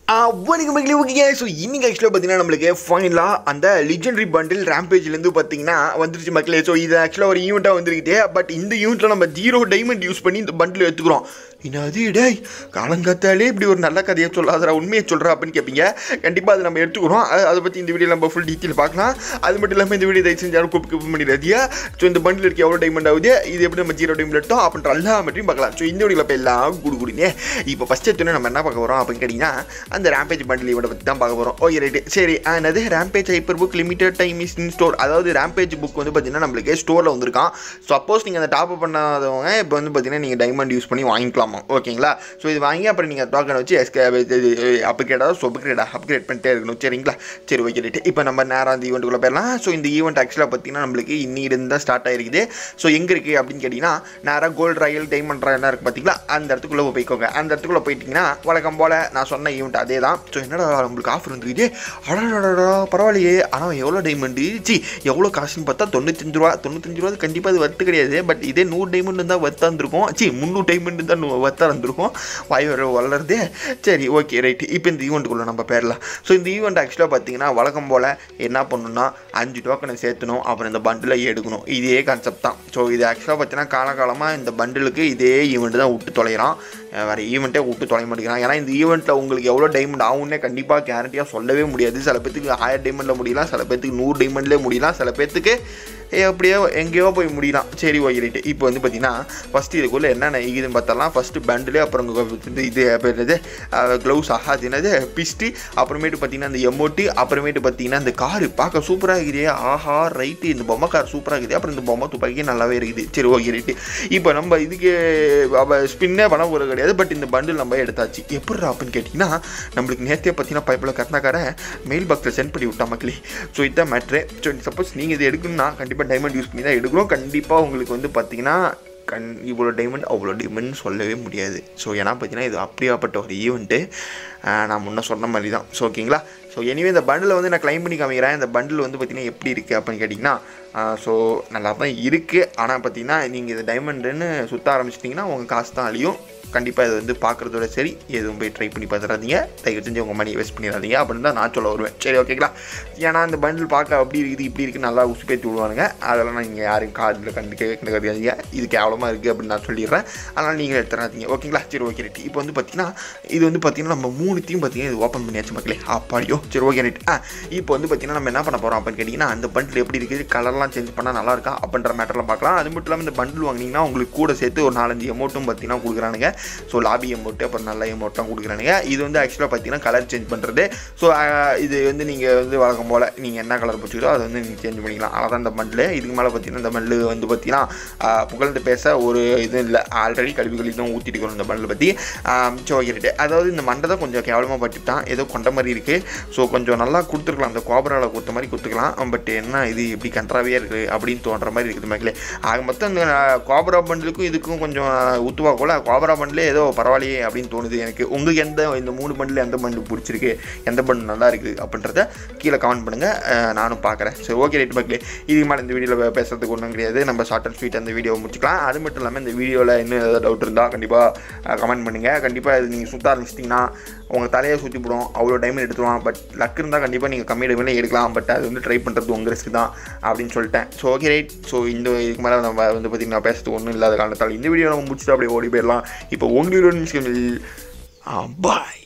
வணக்கம் மக்களே okay so இன்னைக்கு ஆக்சுவலாக பார்த்தீங்கன்னா நம்மளுக்கு ஃபைனலாக அந்த லிஜெண்டரி பண்டில் ரேம்பேஜ்லேருந்து பார்த்தீங்கன்னா வந்துருச்சு மக்களே ஸோ இது ஆக்சுவலாக ஒரு ஈவெண்ட்டாக வந்திருக்குது பட் இந்த ஈவெண்ட்டில் நம்ம ஜீரோ டைமண்ட் யூஸ் பண்ணி இந்த பண்டில் எடுத்துக்கிறோம் என்னது டேய் காலங்காத்தாலே இப்படி ஒரு நல்ல கதையை சொல்லாதடா உண்மையை சொல்கிறா அப்படின்னு கேட்பீங்க கண்டிப்பாக அதை நம்ம எடுத்துக்கிறோம் அது- அதை பற்றி இந்த வீடியோ நம்ம ஃபுல் டீட்டெயில் பார்க்கலாம் அது மட்டும் இல்லாமல் இந்த வீடியோ தயவு செஞ்சு யாரும் கூப்பிட்டு கூப்பிட முடியாதியா ஸோ இந்த பண்டில் இருக்க எவ்வளோ டைமண்ட் ஆகுது இது எப்படி நம்ம ஜீரோ டைமண்ட் எடுத்தோம் அப்படின்ற எல்லா மட்டும் பார்க்கலாம் ஸோ இந்த வீடியோவில் இப்போ எல்லாம் குடு குடிங்க இப்போ ஃபஸ்ட் எடுத்தோன்னே நம்ம என்ன பார்க்க போகிறோம் அப்படின்னு கேட்டிங்கன்னா அந்த ரேம்பேஜ் பண்டில் இவனை பற்றி தான் பார்க்க போகிறோம் ஓகே ரைட்டு சரி என்னது rampage hyper book limited time is in store அதாவது ரேம்பேஜ் புக் வந்து பார்த்தீங்கன்னா நம்மளுக்கு ஸ்டோரில் வந்திருக்கான் சப்போஸ் நீங்கள் அந்த டாப் அப் பண்ணாதவங்க இப்போ வந்து பார்த்தீங்கன்னா நீங்கள் டைமண்ட் யூஸ் பண்ணி வாங்கிக்கலாமா ஓகேங்களா ஸோ இது வாங்கி அப்புறம் நீங்கள் டோக்கன் வச்சு எஸ்கே அப்கிரேடாக ஸோ அப்கிரேடாக அப்கிரேட் பண்ணிட்டே இருக்கணும் சரிங்களா சரி ஓகே ரைட்டு இப்போ நம்ம நேரம் அந்த ஈவெண்ட்டுக்குள்ளே போயிடலாம் ஸோ இந்த ஈவெண்ட் ஆக்சுவலாக பார்த்தீங்கன்னா நம்மளுக்கு இன்னிலிருந்து தான் ஸ்டார்ட் ஆயிருக்குது ஸோ எங்கே இருக்குது அப்படின்னு கேட்டிங்கன்னா நேராக கோல்டு ராயல் டைமண்ட் ராயல் இருக்குது பார்த்தீங்களா அந்த இடத்துக்குள்ளே போய்க்கோங்க அந்த இடத்துக்குள்ளே போயிட்டீங்கன்னா வழக்கம் போல் நான் சொன்ன ஈவெண்ட் அதே தான் ஸோ என்னடா உங்களுக்கு ஆஃபர் வந்துருக்குது அடடா பரவாயில்லையே ஆனால் எவ்வளோ டைமண்டு சி எவ்வளோ காசுன்னு பார்த்தா தொண்ணூத்தஞ்சு ரூபா தொண்ணூத்தஞ்சு ரூபா கண்டிப்பாக அது வர்த்து கிடையாது பட் இதே நூறு டைமண்ட் இருந்தால் வர்த்தா இருந்திருக்கும் சி முந்நூறு டைமண்ட் தான் வர்த்தா இருந்திருக்கும் வாய் வர வளருதே சரி ஓகே ரைட் இப்போ இந்த ஈவெண்ட்டுக்குள்ளே நம்ம பேரலாம் ஸோ இந்த ஈவெண்ட் ஆக்சுவலாக பார்த்தீங்கன்னா வழக்கம் போல் என்ன பண்ணணும்னா அஞ்சு டோக்கனை சேர்த்தணும் அப்புறம் இந்த பண்டிலை எடுக்கணும் இதே கான்செப்ட் தான் ஸோ இது ஆக்சுவலாக பார்த்தீங்கன்னா காலகாலமாக இந்த பண்டிலுக்கு இதே ஈவெண்ட் தான் விட்டு தொலைகிறான் அஹ் வேறு ஈவெண்ட்டே விட்டு தொலை மாட்டேங்கிறான் ஏன்னா இந்த ஈவெண்ட்டில் உங்களுக்கு எவ்வளோ டைமண்ட் ஆகும்னே கண்டிப்பாக கேரண்டியாக சொல்லவே முடியாது சில பேத்துக்கு ஆயிரம் டைமண்டில் முடியலாம் சில பேத்துக்கு நூறு டைமண்ட்லேயே முடியலாம் சில பேத்துக்கு எப்படியோ எங்கேயோ போய் முடியலாம் சரி ஓகே ரைட்டு இப்போ வந்து பார்த்தீங்கன்னா ஃபஸ்ட்டு இதுக்குள்ளே என்னென்ன இருக்குதுன்னு பார்த்தலாம் ஃபஸ்ட்டு பண்டிலு அப்புறம் இது இது பேர் இது க்ளவுஸ் ஆகாது என்னது பிஸ்ட்டு அப்புறமேட்டு பார்த்தீங்கன்னா இந்த எமோட்டு அப்புறமேட்டு பார்த்தீங்கன்னா இந்த காரு பார்க்க சூப்பராக இருக்குது ஆஹா ரைட்டு இந்த பொம்மை கார் சூப்பராக இருக்குது அப்புறம் இந்த பொம்மை துப்பாக்கி நல்லாவே இருக்குது சரி ஓகே ரைட்டு இப்போ நம்ம இதுக்கு ஸ்பின்னே பண்ண போகிறது கிடையாது பட் இந்த பண்டில் நம்ம எடுத்தாச்சு எப்படி அப்படின்னு கேட்டிங்கன்னா நம்மளுக்கு நேற்றே பார்த்தீங்கன்னா பைப்பில் கட்டினாக்காரன் மெயில் பாக்ஸில் சென்ட் பண்ணி விட்டா மக்களே ஸோ இதுதான் மேட்ரு ஸோ சப்போஸ் நீங்கள் இது எடுக்கணும்னா கண்டிப்பாக டைமண்ட் யூஸ் பண்ணி தான் எடுக்கணும் கண்டிப்பாக உங்களுக்கு வந்து பார்த்தீங்கன்னா கண் இவ்வளோ டைமண்ட் அவ்வளோ டைமண்ட் சொல்லவே முடியாது ஸோ ஏன்னா பார்த்தீங்கன்னா இது அப்படியாப்பட்ட ஒரு ஈவெண்ட்டு நான் முன்ன சொன்ன மாதிரி தான் ஸோ ஓகேங்களா ஸோ எனிவே இந்த பண்டில் வந்து நான் க்ளைம் பண்ணி காமிக்கிறேன் இந்த பண்டில் வந்து பார்த்தீங்கன்னா எப்படி இருக்குது அப்படின்னு கேட்டிங்கன்னா ஸோ நல்லா தான் இருக்குது ஆனால் பார்த்தீங்கன்னா நீங்கள் இது டைமண்டுன்னு சுற்ற ஆரம்பிச்சிட்டிங்கன்னா உங்கள் காசு தான் அழியும் கண்டிப்பாக இது வந்து பார்க்குறதோட சரி எதுவும் போய் ட்ரை பண்ணி பார்த்துடாதீங்க தயவு செஞ்சு உங்கள் மணியை வேஸ்ட் பண்ணிடாதீங்க அப்படின்னு தான் நான் சொல்ல வருவேன் சரி ஓகேங்களா ஏன்னா இந்த பண்டில் பார்க்க அப்படி இருக்குது இப்படி இருக்குது நல்லா உசு பேத்தி விடுவானுங்க அதெல்லாம் நீங்கள் யாரும் காதில் கண்டுக்கவே கண்டுக்காதீங்க இது கேவலமாக இருக்குது அப்படின்னு நான் சொல்லிடுறேன் அதனால் நீங்கள் எடுத்துடாதீங்க ஓகேங்களா சரி ஓகே ரைட் இப்போ வந்து பார்த்தீங்கன்னா இது வந்து பார்த்தீங்கன்னா நம்ம மூணுத்தையும் பார்த்தீங்கன்னா இது ஓப்பன் பண்ணியாச்சு மக்களே அப்பாடியோ சரி ஓகே ரைட் ஆ இப்போ வந்து பார்த்தீங்கன்னா நம்ம என்ன பண்ண போகிறோம் அப்படின்னு கேட்டிங்கன்னா அந்த பண்டில் எப்படி இருக்குது கலர்லாம் சேஞ்ச் பண்ணால் நல்லா இருக்கா அப்படின்ற மேட்டர்லாம் பார்க்கலாம் அது மட்டும் இல்லாமல் இந்த பண்டில் வாங்கினீங்கன்னா உங்களுக்கு கூட சேர்த்து ஒரு நாலஞ்சு அமௌண்ட்டும் பார்த்தீங்கன்னா கொடுக்குறானுங்க ஸோ லாபி அமௌண்ட்டு அப்புறம் நல்ல அமௌண்ட்லாம் கொடுக்குறானுங்க இது வந்து ஆக்சுவலாக பார்த்தீங்கன்னா கலர் சேஞ்ச் பண்ணுறது ஸோ இது வந்து நீங்கள் வந்து வழக்கம் போல் நீங்கள் என்ன கலர் பிடிச்சிக்கோ அதை வந்து நீங்கள் சேஞ்ச் பண்ணிக்கலாம் அவ்வளோதான் இந்த பண்டில் இதுக்கு மேலே பார்த்தீங்கன்னா இந்த பண்டில் வந்து பார்த்தீங்கன்னா ஆஹ், புகழ்ந்து பேச ஒரு இது இல்லை ஆல்ரெடி கல்விகளை தான் ஊற்றிட்டு இருக்கணும் இந்த பண்டில் பற்றி ஸோ ரைட்டு அதாவது இந்த மண்டை தான் கொஞ்சம் கேவலமாக பட்டுட்டான் ஏதோ கொண்ட மாதிரி இருக்குது ஸோ கொஞ்சம் நல்லா கொடுத்துருக்கலாம் அந்த கோபராவில் கொடுத்த மாதிரி கொடுத்துக்கலாம் பட் என்ன இது இப்படி கன்றாவே இருக்குது அப்படின்னு தோன்ற மாதிரி இருக்குது மக்களே ஆக மொத்தம் இந்த கோபரா பண்டிலுக்கும் இதுக்கும் கொஞ்சம் ஊத்துவா கூட கோபரா பண்டிலே ஏதோ பரவாயில்லையே அப்படின்னு தோணுது எனக்கு உங்களுக்கு எந்த இந்த மூணு பண்டில் எந்த பண்டு பிடிச்சிருக்கு எந்த பண்டு நல்லா இருக்குது அப்படின்றத கீழே கமெண்ட் பண்ணுங்கள் நானும் பார்க்குறேன் சரி ஓகே ரைட் மக்களே இதுக்கு மேலே இந்த வீடியோவில் பேசுறதுக்கு ஒன்றும் கிடையாது நம்ம ஷார்ட் அண்ட் ஸ்வீட் அந்த வீடியோவை முடிச்சுக்கலாம் அது மட்டும் இல்லாமல் இந்த வீடியோவில் இன்னும் ஏதாவது டவுட் இருந்தால் கண்டிப்பாக கமெண்ட் பண்ணுங்கள் கண்டிப்பாக இது நீங்கள் சுற்ற ஆரம்பிச்சிட்டிங்கன்னா உங்கள் தலையை சுற்றி போடும் அவ்வளோ டைம் எடுத்துருவான் பட் லக் இருந்தால் கண்டிப்பாக நீங்கள் கம்மி டைமில் எடுக்கலாம் பட் அது வந்து ட்ரை பண்ணுறது உங்கள் ரிஸ்க் தான் அப்படின்னு சொல்லிட்டேன் ஸோ ஓகே ரைட் ஸோ இந்த இதுக்கு மேலே நம்ம வந்து பார்த்திங்கன்னா பேசுறதுக்கு ஒன்றும் இல்லாத காரணத்தால் இந்த வீடியோ நம்ம முடிச்சுட்டு அப்படியே ஓடி போயிடலாம் இப்போ உங்களுக்கு பாய்